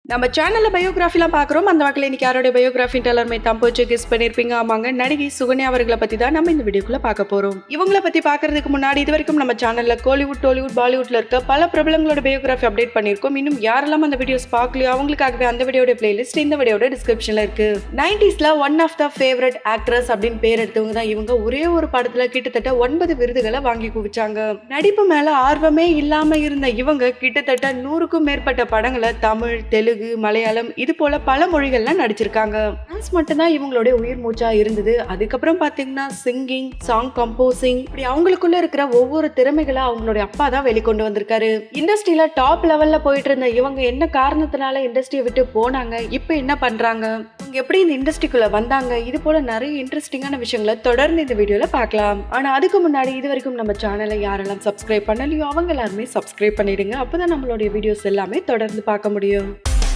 நம்ம சேனல்ல பயோகிராஃபிலாம் பார்க்குறோம் அந்த வகையில் இன்னைக்கு யாரோட பயோகிராஃபின்ட்டு எல்லாருமே தம்போச்சு கெஸ் பண்ணியிருப்பீங்க ஆமாங்க நடிகை சுகன்யா அவர்களை பற்றி தான் நம்ம இந்த வீடியோக்குள்ள பார்க்க போகிறோம் இவங்கள பற்றி பார்க்கறதுக்கு முன்னாடி இது வரைக்கும் நம்ம சேனலில் கோலிவுட் டோலிவுட் பாலிவுட்ல இருக்க பல பிரபலங்களோட பயோகிராஃபி அப்டேட் பண்ணியிருக்கோம் இன்னும் யாரெல்லாம் அந்த வீடியோஸ் பார்க்கலையோ அவங்களுக்காகவே அந்த வீடியோட பிளேலிஸ்ட் இந்த வீடியோட டிஸ்கிரிப்ஷனில் இருக்கு நைன்டிஸ்ல one of the favourite actress அப்படின்னு பேர் எடுத்தவங்க தான் இவங்க ஒரே ஒரு படத்தில் கிட்டத்தட்ட ஒன்பது விருதுகளை வாங்கி குவிச்சாங்க நடிப்பு மேல ஆர்வமே இல்லாம இருந்த இவங்க கிட்டத்தட்ட நூறுக்கும் மேற்பட்ட படங்களை தமிழ் தெலுங்கு மலையாளம் இது போல பல மொழிகள்ல நடிச்சிருக்காங்க டான்ஸ் மட்டும்தான் இவங்களுடைய உயிர் மூச்சா இருந்தது அதுக்கப்புறம் பாத்தீங்கன்னா சிங்கிங் சாங் கம்போசிங் இப்படி அவங்களுக்குள்ள இருக்கிற ஒவ்வொரு திறமைகளை அவங்களுடைய அப்பா தான் வெளிக்கொண்டு வந்திருக்காரு இண்டஸ்ட்ரியில டாப் லெவல்ல போயிட்டு இருந்த இவங்க என்ன காரணத்தினால இண்டஸ்ட்ரியை விட்டு போனாங்க இப்போ என்ன பண்றாங்க இவங்க எப்படி இந்த இண்டஸ்ட்ரிக்குள்ள வந்தாங்க இது போல நிறைய இன்ட்ரெஸ்டிங்கான விஷயங்களை தொடர்ந்து இந்த வீடியோல பார்க்கலாம் ஆனா அதுக்கு முன்னாடி இது வரைக்கும் நம்ம சேனலை யாரெல்லாம் சப்ஸ்கிரைப் பண்ணலையோ அவங்க எல்லாருமே சப்ஸ்கிரைப் பண்ணிடுங்க அப்பதான் நம்மளுடைய வீடியோஸ் எல்லாமே தொடர்ந்து பார்க்க முடியும்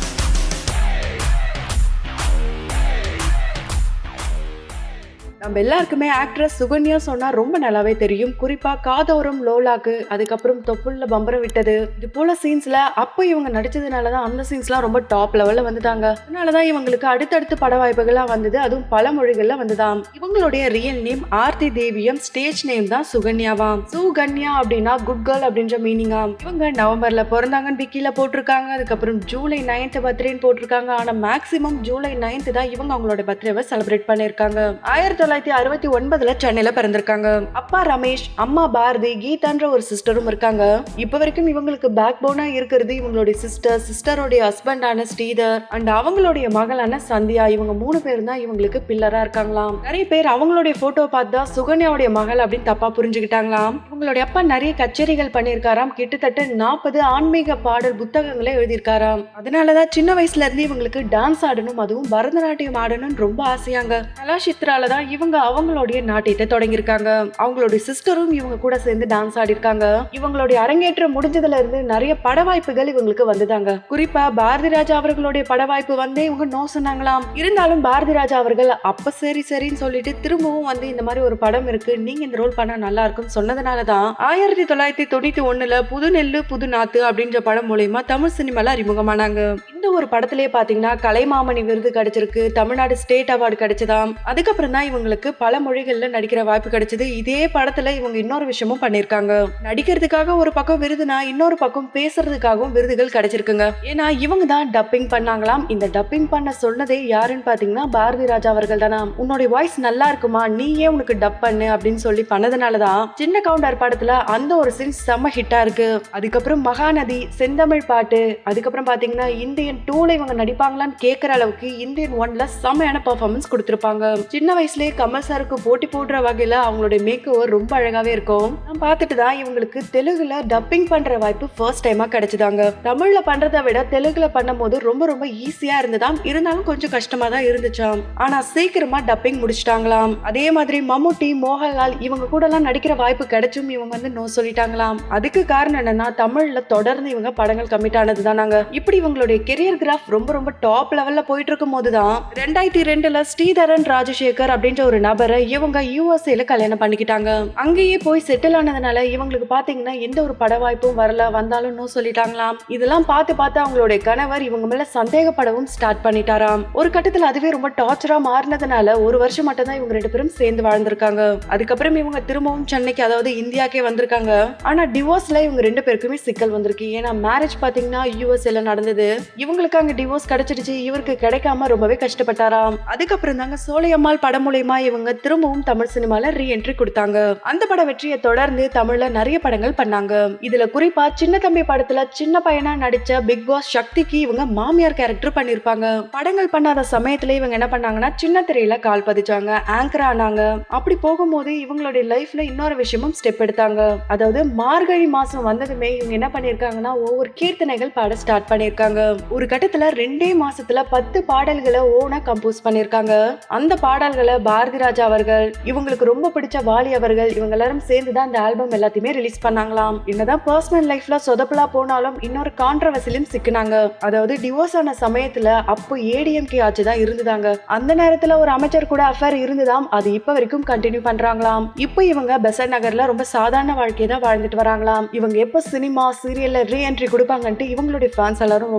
நம்ம எல்லாருக்குமே ஆக்ட்ரஸ் சுகன்யா சொன்னா ரொம்ப நல்லாவே தெரியும் குறிப்பா காதோரம் லோலாக்கு அதுக்கப்புறம் தொப்புள்ள பம்பரம் விட்டது இது போல சீன்ஸ்ல அப்போ இவங்க நடிச்சதுனாலதான் அந்த சீன்ஸ்லாம் ரொம்ப டாப் லெவல்ல வந்துட்டாங்க அதனாலதான் இவங்களுக்கு அடுத்தடுத்து பட வாய்ப்புகள்லாம் வந்தது அதுவும் பல மொழிகள்ல வந்துதாம் இவங்களுடைய ரியல் நேம் ஆர்த்தி தேவியம் ஸ்டேஜ் நேம் தான் சுகன்யாவாம் சுகன்யா அப்படின்னா குட் கேர்ள் அப்படின்ற மீனிங்காம் இவங்க நவம்பர்ல பிறந்தாங்கன்னு விக்கில போட்டிருக்காங்க அதுக்கப்புறம் ஜூலை நைன்த் பர்த்டேன்னு போட்டிருக்காங்க ஆனா மேக்சிமம் ஜூலை நைன்த் தான் இவங்க அவங்களோட பர்த்டேவை செலிப்ரேட் பண்ணிருக்காங்க ஆயிரத்தி தொள்ளாயிரத்தி அறுபத்தி ஒன்பதுல சென்னையில பிறந்திருக்காங்க அப்பா ரமேஷ் அம்மா பாரதி கீதான்ற ஒரு சிஸ்டரும் இருக்காங்க இப்ப வரைக்கும் இவங்களுக்கு பேக் போனா இருக்கிறது இவங்களுடைய சிஸ்டர் சிஸ்டருடைய ஹஸ்பண்டான ஸ்ரீதர் அண்ட் அவங்களுடைய மகளான சந்தியா இவங்க மூணு பேர் தான் இவங்களுக்கு பில்லரா இருக்காங்களாம் நிறைய பேர் அவங்களுடைய போட்டோ பார்த்து தான் சுகன்யாவுடைய மகள் அப்படின்னு தப்பா புரிஞ்சுக்கிட்டாங்களாம் இவங்களுடைய அப்பா நிறைய கச்சேரிகள் பண்ணியிருக்காராம் கிட்டத்தட்ட நாற்பது ஆன்மீக பாடல் புத்தகங்களை எழுதியிருக்காராம் அதனாலதான் சின்ன வயசுல இருந்து இவங்களுக்கு டான்ஸ் ஆடணும் அதுவும் பரதநாட்டியம் ஆடணும்னு ரொம்ப ஆசையாங்க கலாஷித்ரால தான் இவங்க அவங்களுடைய நாட்டியத்தை தொடங்கியிருக்காங்க அவங்களுடைய சிஸ்டரும் இவங்க கூட சேர்ந்து டான்ஸ் ஆடிருக்காங்க இவங்களுடைய அரங்கேற்றம் முடிஞ்சதுல இருந்து நிறைய பட வாய்ப்புகள் இவங்களுக்கு வந்துதாங்க குறிப்பா பாரதி ராஜா அவர்களுடைய பட வாய்ப்பு வந்து இவங்க நோ சொன்னாங்களாம் இருந்தாலும் பாரதி ராஜா அவர்கள் அப்ப சரி சரின்னு சொல்லிட்டு திரும்பவும் வந்து இந்த மாதிரி ஒரு படம் இருக்கு நீங்க இந்த ரோல் பண்ணா நல்லா இருக்கும்னு சொன்னதுனாலதான் ஆயிரத்தி தொள்ளாயிரத்தி தொண்ணூத்தி ஒண்ணுல புது நெல்லு புது நாத்து அப்படின்ற படம் மூலயமா தமிழ் சினிமால அறிமுகமானாங்க இந்த ஒரு படத்திலேயே பாத்தீங்கன்னா கலைமாமணி விருது கிடைச்சிருக்கு தமிழ்நாடு ஸ்டேட் அவார்டு கிடைச்சதாம் அதுக்கப்புறம் தான் இவங்களுக்கு பல மொழிகள்ல நடிக்கிற வாய்ப்பு கிடைச்சது இதே படத்துல இவங்க இன்னொரு விஷயமும் பண்ணிருக்காங்க நடிக்கிறதுக்காக ஒரு பக்கம் விருதுனா இன்னொரு பக்கம் பேசுறதுக்காகவும் விருதுகள் கிடைச்சிருக்குங்க ஏன்னா இவங்க தான் டப்பிங் பண்ணாங்களாம் இந்த டப்பிங் பண்ண சொன்னதே யாருன்னு பாத்தீங்கன்னா பாரதி ராஜா அவர்கள் தானா உன்னோட வாய்ஸ் நல்லா இருக்குமா நீயே உனக்கு டப் பண்ணு அப்படின்னு சொல்லி பண்ணதுனாலதான் சின்ன கவுண்டர் படத்துல அந்த ஒரு சீன் செம்ம ஹிட்டா இருக்கு அதுக்கப்புறம் மகாநதி செந்தமிழ் பாட்டு அதுக்கப்புறம் பாத்தீங்கன்னா இந்தியன் டூல இவங்க நடிப்பாங்களான்னு கேட்கற அளவுக்கு இந்தியன் ஒன்ல செம்மையான பெர்ஃபார்மன்ஸ் கொடுத்திருப்பாங்க சின்ன வயசுலயே கமல் சாருக்கு போட்டி போடுற வகையில அவங்களுடைய மேக் ஓவர் ரொம்ப அழகாவே இருக்கும் நான் பார்த்துட்டு தான் இவங்களுக்கு தெலுங்குல டப்பிங் பண்ற வாய்ப்பு ஃபர்ஸ்ட் டைமா கிடைச்சதாங்க தமிழ்ல பண்றதை விட தெலுங்குல பண்ணும்போது ரொம்ப ரொம்ப ஈஸியா இருந்ததாம் இருந்தாலும் கொஞ்சம் கஷ்டமா தான் இருந்துச்சாம் ஆனா சீக்கிரமா டப்பிங் முடிச்சிட்டாங்களாம் அதே மாதிரி மம்முட்டி மோகன்லால் இவங்க கூட எல்லாம் நடிக்கிற வாய்ப்பு கிடைச்சும் இவங்க வந்து நோ சொல்லிட்டாங்களாம் அதுக்கு காரணம் என்னன்னா தமிழ்ல தொடர்ந்து இவங்க படங்கள் கமிட் ஆனது தானாங்க இப்படி இவங்களுடைய கெரியர் கிராஃப் ரொம்ப ரொம்ப டாப் லெவல்ல போயிட்டு இருக்கும் போதுதான் ரெண்டாயிரத்தி ரெண்டுல ஸ்ரீதரன் ராஜசேகர் அப்படின்ற ஒரு நபரை இவங்க யூஎஸ்ஏல கல்யாணம் பண்ணிக்கிட்டாங்க அங்கேயே போய் செட்டில் ஆனதுனால இவங்களுக்கு பாத்தீங்கன்னா எந்த ஒரு பட வாய்ப்பும் வரல வந்தாலும் நோ சொல்லிட்டாங்களாம் இதெல்லாம் பார்த்து பார்த்து அவங்களுடைய கணவர் இவங்க மேல சந்தேகப்படவும் ஸ்டார்ட் பண்ணிட்டாராம் ஒரு கட்டத்துல அதுவே ரொம்ப டார்ச்சரா மாறினதுனால ஒரு வருஷம் மட்டும் தான் இவங்க ரெண்டு பேரும் சேர்ந்து வாழ்ந்திருக்காங்க அதுக்கப்புறம் இவங்க திரும்பவும் சென்னைக்கு அதாவது இந்தியாக்கே வந்திருக்காங்க ஆனா டிவோர்ஸ்ல இவங்க ரெண்டு பேருக்குமே சிக்கல் வந்திருக்கு ஏன்னா மேரேஜ் பாத்தீங்கன்னா யூஎஸ்ஏல நடந்தது இவங்களுக்கு அங்க டிவோர்ஸ் கிடைச்சிடுச்சு இவருக்கு கிடைக்காம ரொம்பவே கஷ்டப்பட்டாராம் அதுக்கப்புறம் தாங்க சோலையம்மாள் படம் மூலயமா இவங்க திரும்பவும் தமிழ் சினிமால ரீஎன்ட்ரி கொடுத்தாங்க அந்த பட வெற்றியை தொடர்ந்து தமிழ்ல நிறைய படங்கள் பண்ணாங்க இதுல குறிப்பா சின்ன தம்பி படத்துல சின்ன பையனா நடிச்ச பிக் பாஸ் சக்திக்கு இவங்க மாமியார் கேரக்டர் பண்ணிருப்பாங்க படங்கள் பண்ணாத சமயத்துல இவங்க என்ன பண்ணாங்கன்னா சின்ன திரையில கால் பதிச்சாங்க ஆங்கர் ஆனாங்க அப்படி போகும்போது இவங்களுடைய லைஃப்ல இன்னொரு விஷயமும் ஸ்டெப் எடுத்தாங்க அதாவது மார்கழி மாசம் வந்ததுமே இவங்க என்ன பண்ணிருக்காங்கன்னா ஒவ்வொரு கீர்த்தனைகள் பாட ஸ்டார்ட் பண்ணிருக்காங்க ஒரு கட்டத்துல ரெண்டே மாசத்துல பத்து பாடல்களை ஓனா கம்போஸ் பண்ணிருக்காங்க அந்த பாடல்களை பாரதி ராஜா அவர்கள் இவங்களுக்கு ரொம்ப பிடிச்ச வாலி அவர்கள் இவங்க எல்லாரும் சேர்ந்து தான் அந்த ஆல்பம் எல்லாத்தையுமே ரிலீஸ் பண்ணாங்களாம் என்னதான் பர்சனல் லைஃப்ல சொதப்பலா போனாலும் இன்னொரு கான்ட்ரவர்சிலும் சிக்கினாங்க அதாவது டிவோர்ஸ் ஆன சமயத்துல அப்போ ஏடிஎம்கே ஆட்சி தான் இருந்துதாங்க அந்த நேரத்துல ஒரு அமைச்சர் கூட அஃபேர் இருந்துதாம் அது இப்ப வரைக்கும் கண்டினியூ பண்றாங்களாம் இப்போ இவங்க பெசன் நகர்ல ரொம்ப சாதாரண வாழ்க்கையை தான் வாழ்ந்துட்டு வராங்களாம் இவங்க எப்போ சினிமா சீரியல்ல ரீஎன்ட்ரி கொடுப்பாங்கன்ட்டு இவங்களுடைய ஃபேன்ஸ் எல்லாரும் ரொம்ப ரொம்ப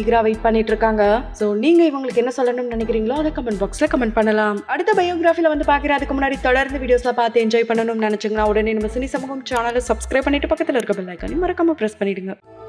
ஈகரா வெயிட் பண்ணிட்டு இருக்காங்க ஸோ நீங்க இவங்களுக்கு என்ன சொல்லணும்னு நினைக்கிறீங்களோ அதை கமெண்ட் பாக்ஸ்ல கமெண்ட் பண்ணலாம் அடுத்த பயோகிராஃபில வந்து பாக்குறதுக்கு முன்னாடி தொடர்ந்து வீடியோஸ்ல பார்த்து என்ஜாய் பண்ணணும்னு நினைச்சீங்கன்னா உடனே நம்ம சினி சமூகம் சேனலை சப்ஸ்கிரைப் பண்ணிட்டு பக்கத்துல இருக்க பெல் ஐக்கானையும் மறக்காம பிரஸ் பண்ணிடுங்க